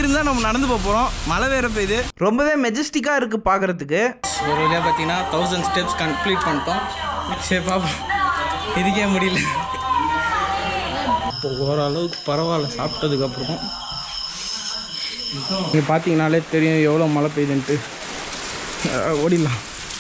இருந்தால் நம்ம நடந்து போக போகிறோம் மழை வேற பெய்யுது ரொம்பவே மெஜஸ்டிக்காக இருக்குது பார்க்குறதுக்கு ஒரு வழியாக பார்த்தீங்கன்னா தௌசண்ட் ஸ்டெப்ஸ் கம்ப்ளீட் பண்ணிட்டோம் சரி பாப்போம் இதுக்கே முடியல இப்போ ஓரளவுக்கு பரவாயில்ல சாப்பிட்டதுக்கப்புறம் இங்கே பார்த்தீங்கனாலே தெரியும் எவ்வளோ மழை பெய்யுதுன்ட்டு அஹ் ஓடிடலாம்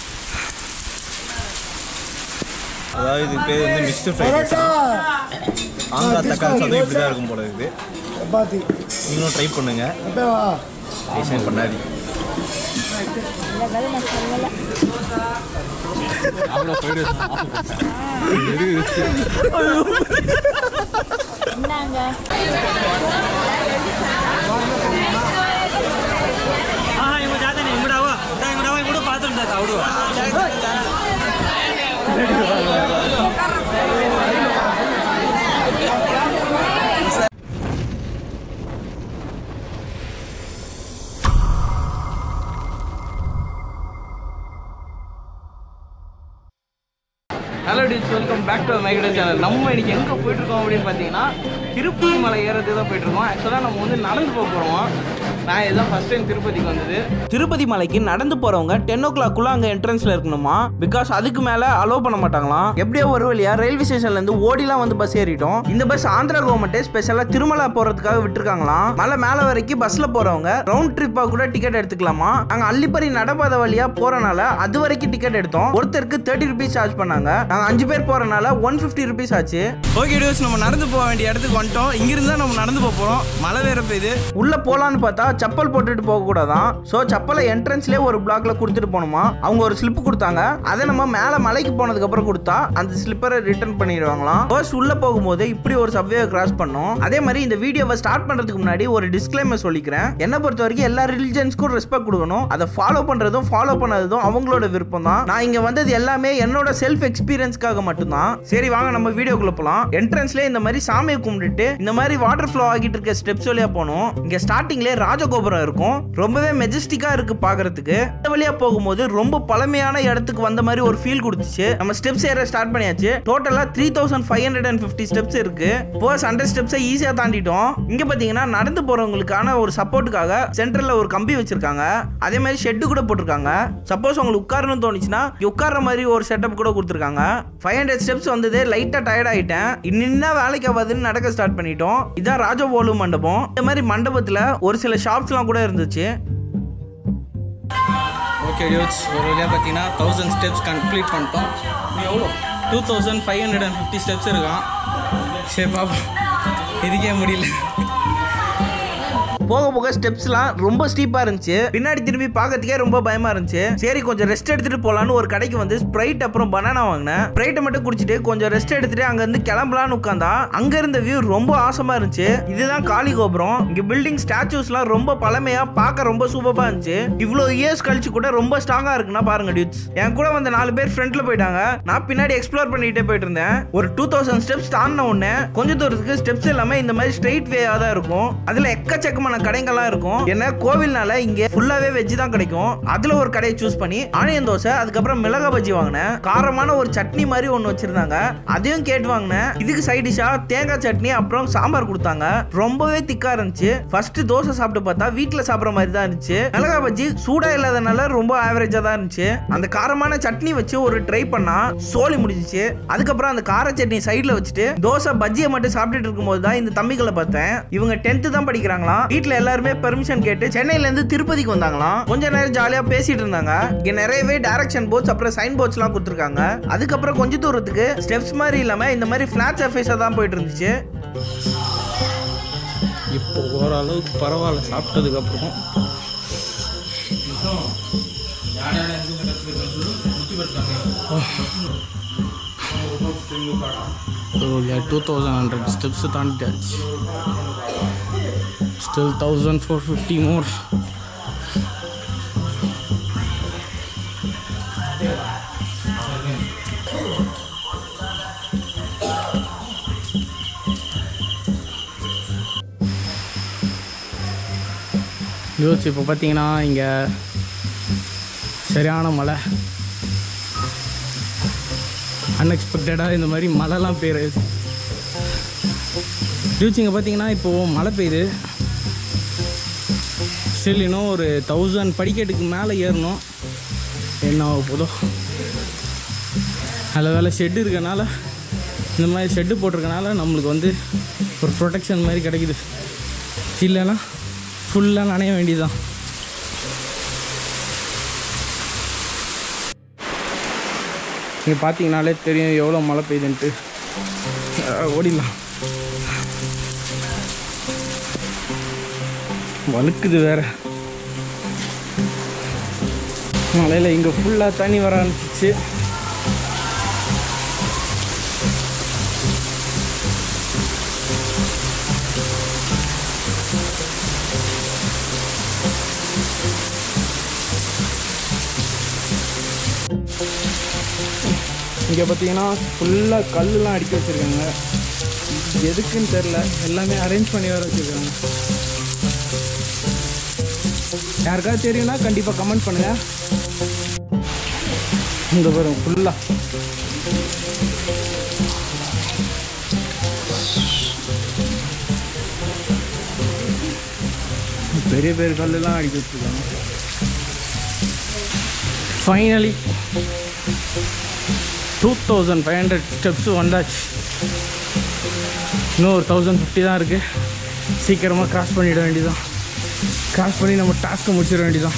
அதாவது இது பேர் வந்து மிக்ஸ்டு ஃப்ரைட் ரைஸ் ஆந்திரா தக்காளி சாதம் இப்படி தான் இருக்கும் போல இருக்குது நீங்களும் ட்ரை பண்ணுங்க டிசைன் பண்ணாதி hello this welcome back to micro channel நம்ம இன்னைக்கு எங்கே போயிட்டுருக்கோம் அப்படின்னு பார்த்தீங்கன்னா திருப்பதி மலை ஏறதுக்கு தான் போயிட்டுருக்கோம் ஆக்சுவலாக நம்ம வந்து நடந்து போக போகிறோம் நான் இதுதான் ஃபர்ஸ்ட் டைம் திருப்பதிக்கு வந்தது திருப்பதி மலைக்கு நடந்து போகிறவங்க டென் ஓ கிளாக்குள்ளே அங்கே என்ட்ரன்ஸில் இருக்கணுமா பிகாஸ் அதுக்கு மேலே அலோவ் பண்ண மாட்டாங்களாம் எப்படியோ ஒரு வழியாக ரயில்வே ஸ்டேஷன்லேருந்து ஓடிலாம் வந்து பஸ் ஏறிட்டோம் இந்த பஸ் ஆந்திரா கவர்மெண்ட்டே ஸ்பெஷலாக திருமலா போகிறதுக்காக விட்டுருக்காங்களாம் மலை மேலே வரைக்கும் பஸ்ஸில் போகிறவங்க ரவுண்ட் ட்ரிப்பாக கூட டிக்கெட் எடுத்துக்கலாமா நாங்கள் அள்ளிப்பறி நடப்பாதை வழியாக போகிறனால அது வரைக்கும் டிக்கெட் எடுத்தோம் ஒருத்தருக்கு தேர்ட்டி ருபீஸ் சார்ஜ் பண்ணாங்க நாங்கள் அஞ்சு பேர் போகிறனால ஒன் ஃபிஃப்டி ருபீஸ் ஆச்சு ஓகே டியூஸ் நம்ம நடந்து போக வேண்டிய இடத்துக்கு வந்துட்டோம் இங்கிருந்து தான் நம்ம நடந்து போக போகிறோம் மழை வேற பெய்யுது உள்ளே போகலான்னு பார்த்தா செப்பல் போட்டுட்டு போகக்கூடாதான் ஸோ செப்பலை என்ட்ரன்ஸ்லேயே ஒரு பிளாக்ல கொடுத்துட்டு போகணுமா அவங்க ஒரு ஸ்லிப் கொடுத்தாங்க அதை நம்ம மேலே மலைக்கு போனதுக்கு அப்புறம் கொடுத்தா அந்த ஸ்லிப்பரை ரிட்டர்ன் பண்ணிடுவாங்களாம் ஃபர்ஸ்ட் உள்ள போகும்போது இப்படி ஒரு சப்வே கிராஸ் பண்ணோம் அதே மாதிரி இந்த வீடியோவை ஸ்டார்ட் பண்றதுக்கு முன்னாடி ஒரு டிஸ்க்ளைமர் சொல்லிக்கிறேன் என்ன பொறுத்த வரைக்கும் எல்லா ரிலிஜன்ஸ்க்கும் ரெஸ்பெக்ட் கொடுக்கணும் அதை ஃபாலோ பண்றதும் ஃபாலோ பண்ணதும் அவங்களோட விருப்பம் தான் நான் இங்க வந்தது எல்லாமே என்னோட செல்ஃப் எக்ஸ்பீரியன்ஸ்க்காக மட்டும்தான் சரி வாங்க நம்ம வீடியோக்குள்ள போலாம் என்ட்ரன்ஸ்ல இந்த மாதிரி சாமியை கும்பிட்டுட்டு இந்த மாதிரி வாட்டர் ஃப்ளோ ஆகிட்டு இருக்க ஸ்டெப்ஸ் வழியா போனோம் இங்க ஸ்டார்டிங்ல ராஜகோபுரம் இருக்கும் ரொம்பவே மெஜஸ்டிக்கா இருக்கு பாக்குறதுக்கு இந்த வழியா போகும்போது ரொம்ப பழமையான இடத்துக்கு வந்த மாதிரி ஒரு ஃபீல் கொடுத்துச்சு நம்ம ஸ்டெப்ஸ் ஏற ஸ்டார்ட் பண்ணியாச்சு டோட்டலா three thousand five hundred and fifty steps இருக்கு போஸ் ஹண்ட்ரட் ஸ்டெப்ஸை ஈஸியா தாண்டிட்டோம் இங்க பாத்தீங்கன்னா நடந்து போறவங்களுக்கான ஒரு சப்போர்ட்டுக்காக சென்டர்ல ஒரு கம்பி வச்சிருக்காங்க அதே மாதிரி ஷெட்டு கூட போட்டிருக்காங்க சப்போஸ் உங்களுக்கு உட்காரணும்னு தோணுச்சுன்னா இங்க உட்கார்ற மாதிரி ஒரு செட்டப் கூட கொடுத்துருக்காங்க ஃபைவ் ஹண்ட்ரட் ஸ்டெப்ஸ் வந்ததே லைட்டா டயர்ட் ஆயிட்டேன் இன்னும் வேலைக்கு ஆகாதுன்னு நடக்க ஸ்டார்ட் பண்ணிட்டோம் இதான் ராஜபோலு மண்டபம் இந்த மாதிரி மண்டபத்துல ஒரு சில ஷாப்ஸ்லாம் கூட இருந்துச்சு ஓகே டியூட்ஸ் ஒரு வழியாக பார்த்தீங்கன்னா தௌசண்ட் ஸ்டெப்ஸ் கம்ப்ளீட் பண்ணிட்டோம் நீ எவ்வளோ two thousand five hundred and fifty steps இருக்கான் சரி பாப்போம் இதுக்கே முடியல போக போக ஸ்டெப்ஸ்லாம் ரொம்ப ஸ்டீப்பா இருந்துச்சு பின்னாடி திரும்பி பார்க்கறதுக்கே ரொம்ப பயமா இருந்துச்சு சரி கொஞ்சம் ரெஸ்ட் எடுத்துட்டு போலான்னு ஒரு கடைக்கு வந்து ஸ்ப்ரைட் அப்புறம் பனானா வாங்கினேன் ஸ்ப்ரைட்டை மட்டும் குடிச்சிட்டு கொஞ்சம் ரெஸ்ட் எடுத்துட்டு அங்க இருந்து கிளம்பலான்னு உட்காந்தா அங்க இருந்த வியூ ரொம்ப ஆசமா இருந்துச்சு இதுதான் காளி கோபுரம் இங்க பில்டிங் ஸ்டாச்சூஸ்லாம் ரொம்ப பழமையா பார்க்க ரொம்ப சூப்பரா இருந்துச்சு இவ்வளோ இயர்ஸ் கழிச்சு கூட ரொம்ப ஸ்ட்ராங்கா இருக்குன்னா பாருங்க டியூட்ஸ் என் கூட வந்த நாலு பேர் ஃப்ரண்ட்ல போயிட்டாங்க நான் பின்னாடி எக்ஸ்ப்ளோர் பண்ணிட்டே போயிட்டு இருந்தேன் ஒரு டூ தௌசண்ட் ஸ்டெப்ஸ் தாண்டின உடனே கொஞ்ச தூரத்துக்கு ஸ்டெப்ஸ் எல்லாமே இந்த மாதிரி ஸ்ட்ரெயிட் வேயா தான் இருக்கும் அதுல எக்கச்சக்கமான கடைங்கள்லாம் இருக்கும் ஏன்னா கோவில்னால இங்க ஃபுல்லாவே வெஜ் தான் கிடைக்கும் அதுல ஒரு கடையை சூஸ் பண்ணி ஆனியன் தோசை அதுக்கப்புறம் மிளகா பஜ்ஜி வாங்கினேன் காரமான ஒரு சட்னி மாதிரி ஒன்று வச்சிருந்தாங்க அதையும் கேட்டு வாங்கினேன் இதுக்கு சைட் டிஷ்ஷா தேங்காய் சட்னி அப்புறம் சாம்பார் கொடுத்தாங்க ரொம்பவே திக்கா இருந்துச்சு ஃபர்ஸ்ட் தோசை சாப்பிட்டு பார்த்தா வீட்டில் சாப்பிட்ற மாதிரி தான் இருந்துச்சு மிளகா பஜ்ஜி சூடா இல்லாதனால ரொம்ப ஆவரேஜா தான் இருந்துச்சு அந்த காரமான சட்னி வச்சு ஒரு ட்ரை பண்ணா சோலி முடிஞ்சிச்சு அதுக்கப்புறம் அந்த கார சட்னி சைடுல வச்சுட்டு தோசை பஜ்ஜியை மட்டும் சாப்பிட்டுட்டு இருக்கும்போது தான் இந்த தம்பிகளை பார்த்தேன் இவங்க டென்த்து தான் படிக்கிறாங்களாம் வீட்டில் எல்லாருமே பெர்மிஷன் கேட்டு சென்னையில இருந்து திருப்பதிக்கு வந்தாங்களாம் கொஞ்ச நேரம் ஜாலியா பேசிட்டு இருந்தாங்க இங்க நிறையவே டைரக்ஷன் போர்ட்ஸ் அப்புறம் சைன் போர்ட்ஸ் எல்லாம் கொடுத்துருக்காங்க அதுக்கப்புறம் கொஞ்ச தூரத்துக்கு ஸ்டெப்ஸ் மாதிரி இல்லாம இந்த மாதிரி ஃபிளாட் சர்ஃபேஸா தான் போயிட்டு இருந்துச்சு இப்போ ஓரளவுக்கு பரவாயில்ல சாப்பிட்டதுக்கப்புறம் டூ தௌசண்ட் ஹண்ட்ரட் ஸ்டெப்ஸ் தாண்டிட்டாச்சு still thousand four fifty more யோசிச்சு இப்போ பார்த்தீங்கன்னா இங்கே சரியான மழை அன்எக்ஸ்பெக்டடாக இந்த மாதிரி மழைலாம் பெய்யுது யோசிச்சு இங்கே பார்த்தீங்கன்னா இப்போது மழை பெய்யுது ஸ்டில் இன்னும் ஒரு தௌசண்ட் படிக்கட்டுக்கு மேலே ஏறணும் என்ன ஆக போதோ அதில் வேலை ஷெட்டு இருக்கனால இந்த மாதிரி ஷெட்டு போட்டிருக்கனால நம்மளுக்கு வந்து ஒரு ப்ரொடெக்ஷன் மாதிரி கிடைக்குது இல்லைன்னா ஃபுல்லாக நனைய வேண்டியதுதான் இங்கே பார்த்தீங்கனாலே தெரியும் எவ்வளோ மழை பெய்யுதுன்ட்டு அஹ் ஓடிடலாம் வழுக்குது வேற மழையில் இங்கே ஃபுல்லாக தண்ணி வர ஆரம்பிச்சிச்சு இங்கே பார்த்தீங்கன்னா ஃபுல்லாக கல்லுலாம் அடிக்க வச்சுருக்காங்க எதுக்குன்னு தெரில எல்லாமே அரேஞ்ச் பண்ணி வர வச்சுருக்காங்க யாருக்காவது தெரியும்னா கண்டிப்பாக கமெண்ட் பண்ணுங்கள் இந்த பாருங்க ஃபுல்லாக பெரிய பெரிய கல்லுலாம் அடிக்க வச்சுருக்காங்க finally two thousand five hundred steps வந்தாச்சு இன்னும் ஒரு தௌசண்ட் ஃபிஃப்டி தான் இருக்குது சீக்கிரமாக கிராஸ் பண்ணிட வேண்டியதான் கிராஸ் பண்ணி நம்ம டாஸ்க்கை முடிச்சிட வேண்டியதான்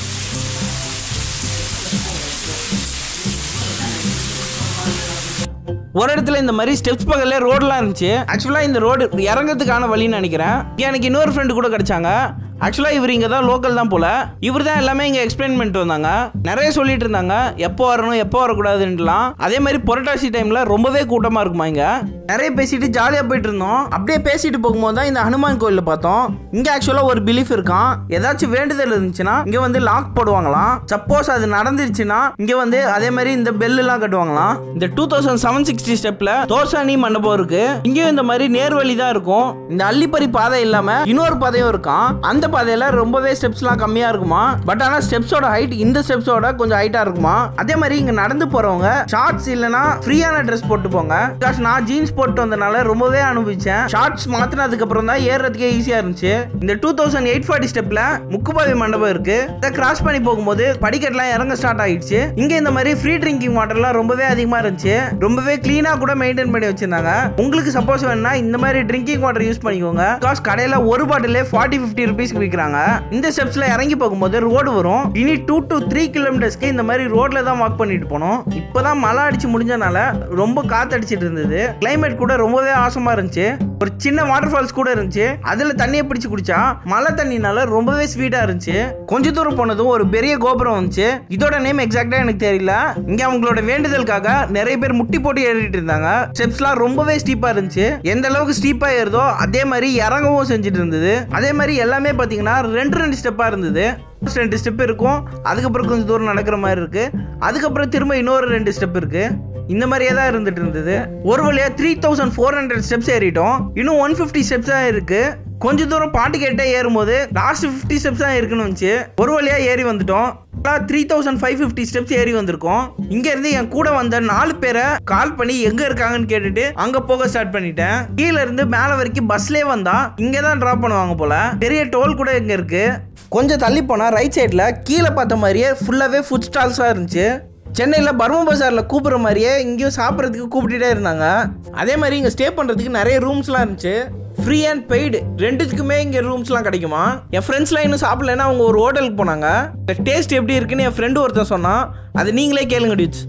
ஒரு இடத்துல இந்த மாதிரி ஸ்டெப்ஸ் பக்கத்துல ரோடெலாம் இருந்துச்சு ஆக்சுவலாக இந்த ரோடு இறங்கிறதுக்கான வழின்னு நினைக்கிறேன் எனக்கு இன்னொரு ஃப்ரெண்டு கூட கிடைச்சாங்க ஆக்சுவலாக இவர் இங்கே தான் லோக்கல் தான் போல இவர் தான் எல்லாமே இங்கே எக்ஸ்பிளைன் பண்ணிட்டு வந்தாங்க நிறைய சொல்லிட்டு இருந்தாங்க எப்போ வரணும் எப்போ வரக்கூடாதுன்ட்டுலாம் அதே மாதிரி புரட்டாசி டைமில் ரொம்பவே கூட்டமாக இருக்குமா இங்கே நிறைய பேசிட்டு ஜாலியாக போயிட்டு இருந்தோம் அப்படியே பேசிட்டு போகும்போது தான் இந்த ஹனுமான் கோயிலில் பார்த்தோம் இங்கே ஆக்சுவலாக ஒரு பிலீஃப் இருக்கான் ஏதாச்சும் வேண்டுதல் இருந்துச்சுன்னா இங்கே வந்து லாக் போடுவாங்களாம் சப்போஸ் அது நடந்துருச்சுன்னா இங்கே வந்து அதே மாதிரி இந்த பெல்லாம் கட்டுவாங்களாம் இந்த டூ தௌசண்ட் செவன் சிக்ஸ்டி ஸ்டெப்ல தோசானி மண்டபம் இருக்கு இங்கேயும் இந்த மாதிரி நேர்வழி தான் இருக்கும் இந்த அள்ளிப்பறி பாதை இல்லாம இன்னொரு பாதையும் இருக்கான் அந்த பாதையில ரொம்பவே ஸ்டெப்ஸ்லாம் கம்மியா இருக்குமா பட் ஆனா ஸ்டெப்ஸோட ஹைட் இந்த ஸ்டெப்ஸோட கொஞ்சம் ஹைட்டா இருக்குமா அதே மாதிரி இங்க நடந்து போறவங்க ஷார்ட்ஸ் இல்லனா ஃப்ரீயான ட்ரெஸ் போட்டு போங்க பிகாஸ் நான் ஜீன்ஸ் போட்டு வந்தனால ரொம்பவே அனுபவிச்சேன் ஷார்ட்ஸ் மாத்தினதுக்கு அப்புறம் தான் ஏறுறதுக்கே ஈஸியா இருந்துச்சு இந்த டூ தௌசண்ட் எயிட் ஃபார்ட்டி ஸ்டெப்ல முக்குபாவி மண்டபம் இருக்கு இதை கிராஸ் பண்ணி போகும்போது படிக்கட்டுலாம் இறங்க ஸ்டார்ட் ஆயிடுச்சு இங்க இந்த மாதிரி ஃப்ரீ ட்ரிங்கிங் வாட்டர்லாம் ரொம்பவே அதிகமா இருந்துச்சு ரொம்பவே க்ளீனா கூட மெயின்டைன் பண்ணி வச்சிருந்தாங்க உங்களுக்கு சப்போஸ் வேணும்னா இந்த மாதிரி ட்ரிங்கிங் வாட்டர் யூஸ் பண்ணிக்கோங்க பிகாஸ் கடையில ஒரு பாட்டிலே ஃபார்ட்டி ஃபிஃப்டி ருபீஸ்க்கு விற்கிறாங்க இந்த ஸ்டெப்ஸ்ல இறங்கி போகும்போது ரோடு வரும் இனி டூ டு த்ரீ கிலோமீட்டர்ஸ்க்கு இந்த மாதிரி ரோட்ல தான் வாக் பண்ணிட்டு போனோம் இப்பதான் மழை அடிச்சு முடிஞ்சனால ரொம்ப காத்தடிச்சிட்டு இருந்தது கிளைமேட் கூட ரொம்பவே ஆசமா இருந்துச்சு ஒரு சின்ன வாட்டர் ஃபால்ஸ் கூட இருந்துச்சு அதுல தண்ணியை பிடிச்சு குடிச்சா மழை தண்ணினால ரொம்பவே ஸ்வீட்டா இருந்துச்சு கொஞ்ச தூரம் போனதும் ஒரு பெரிய கோபுரம் வந்துச்சு இதோட நேம் எக்ஸாக்டா எனக்கு தெரியல இங்க அவங்களோட வேண்டுதலுக்காக நிறைய பேர் முட்டி போட்டு ஏறிட்டு இருந்தாங்க ஸ்டெப்ஸ்லாம் ரொம்பவே ஸ்டீப்பா இருந்துச்சு எந்த அளவுக்கு ஸ்டீப்பா ஏறுதோ அதே மாதிரி இறங்கவும் செஞ்சுட்டு இருந்தது அதே மாதிரி எல்லாமே பாத்தீங்கன்னா ரெண்டு ரெண்டு ஸ்டெப்பா இருந்தது First ரெண்டு ஸ்டெப் இருக்கும் அதுக்கப்புறம் கொஞ்சம் தூரம் நடக்கிற மாதிரி இருக்கு அதுக்கப்புறம் திரும்ப இன்னொரு ரெண்டு ஸ்டெப் இருக்கு இந்த மாதிரியே தான் இருந்துட்டு இருந்தது ஒரு வழியா three thousand four hundred steps ஏறிட்டோம் இன்னும் ஒன் ஃபிஃப்டி ஸ்டெப்ஸ் தான் இருக்கு கொஞ்ச தூரம் பாட்டு கேட்டே ஏறும்போது லாஸ்ட் ஃபிஃப்டி ஸ்டெப்ஸ் தான் இருக்குன்னு வந்துச்சு ஒரு வழியா ஏறி வந்துட்டோம் three thousand five fifty steps ஏறி வந்திருக்கோம் இங்க இருந்து என் கூட வந்த நாலு பேரை கால் பண்ணி எங்க இருக்காங்கன்னு கேட்டுட்டு அங்க போக ஸ்டார்ட் பண்ணிட்டேன் கீழ இருந்து மேல வரைக்கும் பஸ்லயே வந்தா இங்க தான் டிராப் பண்ணுவாங்க போல பெரிய டோல் கூட இங்க இருக்கு கொஞ்சம் தள்ளி போனா ரைட் சைடுல கீழே பார்த்த மாதிரியே ஃபுல்லாவே ஃபுட் ஸ்டால்ஸா இருந்துச்சு சென்னையில் பர்மா பஜாரில் கூப்பிட்ற மாதிரியே இங்கேயும் சாப்பிட்றதுக்கு கூப்பிட்டுட்டே இருந்தாங்க அதே மாதிரி இங்கே ஸ்டே பண்ணுறதுக்கு நிறைய ரூம்ஸ்லாம் இருந்துச்சு ஃப்ரீ அண்ட் பெய்டு ரெண்டுத்துக்குமே இங்கே ரூம்ஸ்லாம் கிடைக்குமா என் ஃப்ரெண்ட்ஸ்லாம் இன்னும் சாப்பிடலன்னா அவங்க ஒரு ஹோட்டலுக்கு போனாங்க டேஸ்ட் எப்படி இருக்குன்னு என் ஃப்ரெண்டு ஒருத்தன் சொன்னான் அது நீங்களே கேளுங்க டியூட்ஸ்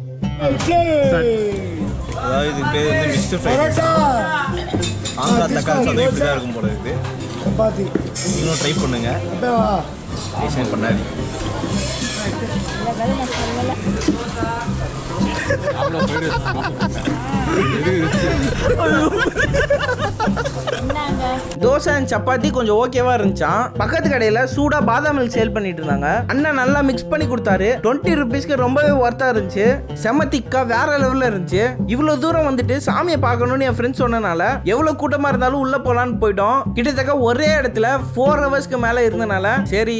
அதாவது இது பேர் வந்து மிக்ஸ்டு ஃப்ரைட் ரைஸ் ஆந்திரா தக்காளி சாதம் இப்படி தான் இருக்கும் போல இருக்குது சப்பாத்தி நீங்களும் ட்ரை பண்ணுங்க அப்பேவா டேஸ்ட் பண்ணாதீங்க தோசை and சப்பாத்தி கொஞ்சம் ஓகேவா இருந்துச்சான் பக்கத்து கடையில சூடா பாதாம் மில்க் சேல் பண்ணிட்டு இருந்தாங்க அண்ணன் நல்லா மிக்ஸ் பண்ணி கொடுத்தாரு டுவெண்ட்டி ருபீஸ்க்கு ரொம்பவே ஒர்த்தா இருந்துச்சு செம்ம திக்கா வேற லெவல்ல இருந்துச்சு இவ்வளவு தூரம் வந்துட்டு சாமியை பார்க்கணும்னு என் ஃப்ரெண்ட்ஸ் சொன்னனால எவ்வளவு கூட்டமா இருந்தாலும் உள்ள போலான்னு போயிட்டோம் கிட்டத்தட்ட ஒரே இடத்துல ஃபோர் ஹவர்ஸ்க்கு மேல இருந்தனால சரி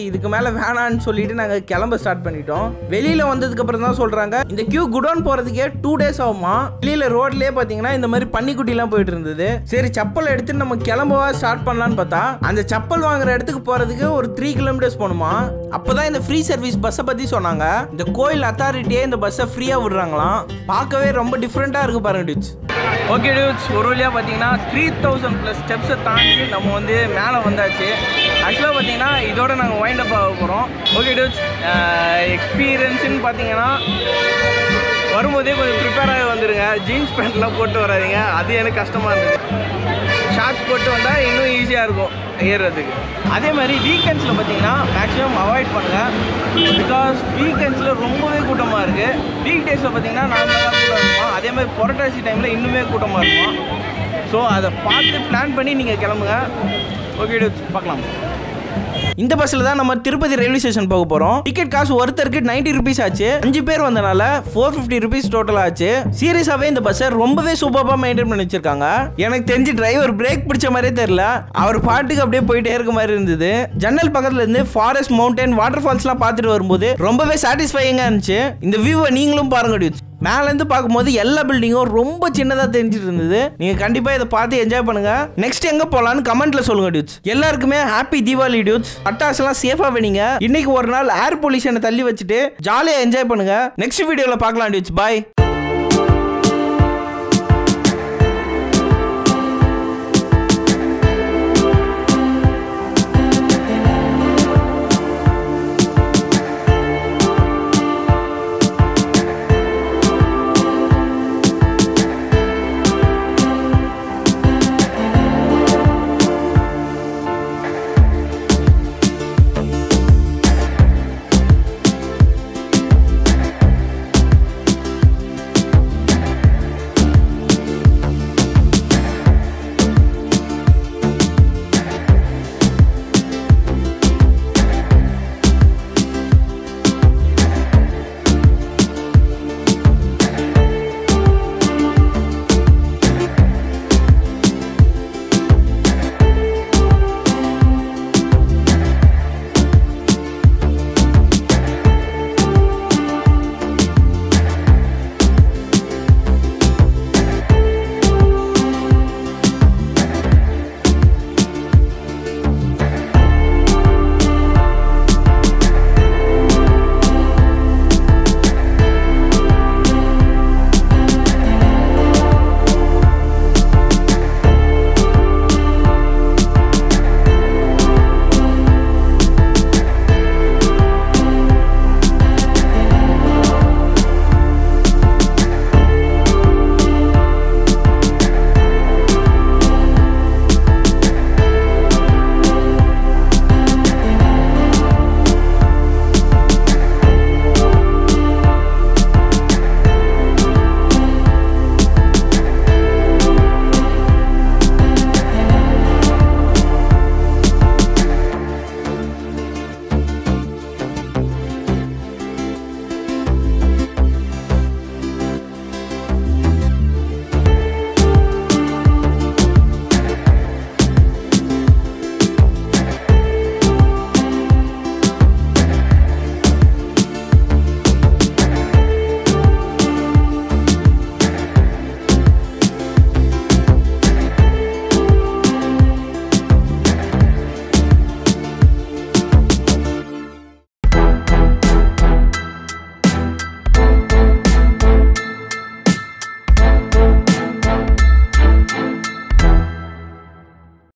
இதுக்கு மேலே வேணான்னு சொல்லிட்டு நாங்கள் கிளம்ப ஸ்டார்ட் பண்ணிட்டோம் வெளியில் வந்ததுக்கு அப்புறம் தான் சொல்கிறாங்க இந்த கியூ குடோன் போகிறதுக்கே டூ டேஸ் ஆகுமா வெளியில் ரோட்லேயே பார்த்தீங்கன்னா இந்த மாதிரி பன்னிக்குட்டிலாம் போயிட்டு இருந்தது சரி செப்பல் எடுத்து நம்ம கிளம்பவா ஸ்டார்ட் பண்ணலான்னு பார்த்தா அந்த செப்பல் வாங்குற இடத்துக்கு போகிறதுக்கு ஒரு த்ரீ கிலோமீட்டர்ஸ் போகணுமா அப்போதான் இந்த ஃப்ரீ சர்வீஸ் பஸ்ஸை பற்றி சொன்னாங்க இந்த கோயில் அத்தாரிட்டியே இந்த பஸ்ஸை ஃப்ரீயாக விடுறாங்களாம் பார்க்கவே ரொம்ப டிஃப்ரெண்ட்டாக இருக்கு பாருங்க டிச் ஓகே டியூட்ஸ் ஒரு வழியாக பார்த்தீங்கன்னா த்ரீ தௌசண்ட் ப்ளஸ் ஸ்டெப்ஸை தாண்டி நம்ம வந்து மேலே வந்தாச்சு ஆக்சுவலாக பார்த்தீங்கன்னா இதோட நாங்கள் வைண்ட் அப் ஆக போகிறோம் ஓகே டியூட்ஸ் எக்ஸ்பீரியன்ஸ்னு பார்த்தீங்கன்னா வரும்போதே கொஞ்சம் ப்ரிப்பேர் ஆகி வந்துடுங்க ஜீன்ஸ் பேண்ட்லாம் போட்டு வராதீங்க அது எனக்கு கஷ்டமாக இருந்தது ஷார்ட்ஸ் போட்டு வந்தால் இன்னும் ஈஸியாக இருக்கும் ஏறுறதுக்கு அதே மாதிரி வீக்கெண்ட்ஸில் பார்த்தீங்கன்னா மேக்ஸிமம் அவாய்ட் பண்ணுங்கள் பிகாஸ் வீக்கெண்ட்ஸில் ரொம்பவே கூட்டமாக இருக்குது வீக் டேஸில் பார்த்தீங்கன்னா நார்மலாக கூட்டம் இருக்கும் அதே மாதிரி புரட்டாசி டைமில் இன்னுமே கூட்டமாக இருக்கும் ஸோ அதை பார்த்து பிளான் பண்ணி நீங்கள் கிளம்புங்க ஓகே பார்க்கலாம் இந்த பஸ்ஸில் தான் நம்ம திருப்பதி ரயில்வே ஸ்டேஷன் போக போகிறோம் டிக்கெட் காசு ஒருத்தருக்கு நைன்டி ருபீஸ் ஆச்சு அஞ்சு பேர் வந்தனால ஃபோர் ஃபிஃப்டி ருபீஸ் டோட்டல் ஆச்சு சீரியஸாகவே இந்த பஸ்ஸை ரொம்பவே சூப்பராக மெயின்டைன் பண்ணி வச்சிருக்காங்க எனக்கு தெரிஞ்சு டிரைவர் பிரேக் பிடிச்ச மாதிரியே தெரியல அவர் பாட்டுக்கு அப்படியே போயிட்டே இருக்க மாதிரி இருந்தது ஜன்னல் பக்கத்துல இருந்து ஃபாரஸ்ட் மவுண்டன் வாட்டர் ஃபால்ஸ்லாம் பார்த்துட்டு வரும்போது ரொம்பவே சாட்டிஸ்ஃபையிங்காக இருந்துச்சு இந்த வியூவை நீங்களும் பாருங்க dudes. மேலேருந்து பார்க்கும்போது எல்லா பில்டிங்கும் ரொம்ப சின்னதாக தெரிஞ்சிட்டு இருந்தது நீங்கள் கண்டிப்பாக இதை பார்த்து என்ஜாய் பண்ணுங்க நெக்ஸ்ட் எங்கே போகலான்னு கமெண்ட்ல சொல்லுங்க டியூட்ஸ் எல்லாருக்குமே ஹாப்பி தீபாவளி டியூட்ஸ் பட்டாசுலாம் சேஃபாக வேணிங்க இன்னைக்கு ஒரு நாள் ஏர் பொல்யூஷனை தள்ளி வச்சுட்டு ஜாலியாக என்ஜாய் பண்ணுங்க நெக்ஸ்ட் வீடியோவில் பார்க்கலாம் டியூட்ஸ் பாய்